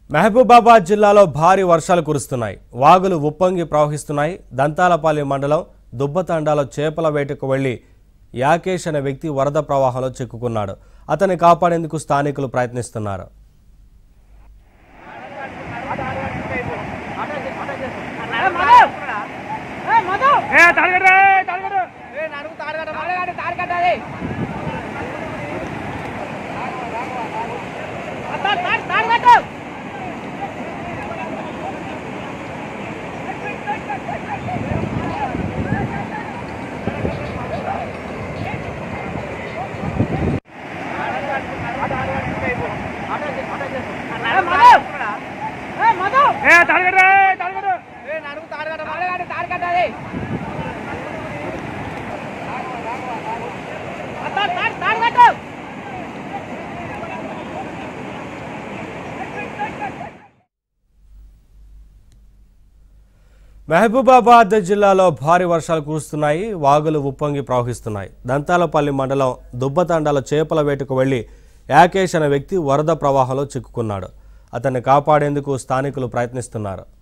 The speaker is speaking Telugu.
మహబూబాబాద్ జిల్లాలో భారీ వర్షాలు కురుస్తున్నాయి వాగులు ఉప్పొంగి ప్రవహిస్తున్నాయి దంతాలపల్లి మండలం దుబ్బతండాలో చేపల వేటకు వెళ్లి యాకేష్ అనే వ్యక్తి వరద ప్రవాహంలో చిక్కుకున్నాడు అతన్ని కాపాడేందుకు స్థానికులు ప్రయత్నిస్తున్నారు ఏ తాడగడ్డ తాడగడ్డ ఏ తాడగడ్డ తాడగడ్డ మహబూబాబాద్ జిల్లాలో భారీ వర్షాలు కురుస్తున్నాయి వాగులు ఉప్పొంగి ప్రవహిస్తున్నాయి దంతాలపల్లి మండలం దుబ్బతండాలో చేపల వేటకు వెళ్లి యాకేష్ అనే వ్యక్తి వరద ప్రవాహంలో చిక్కుకున్నాడు అతన్ని కాపాడేందుకు స్థానికులు ప్రయత్నిస్తున్నారు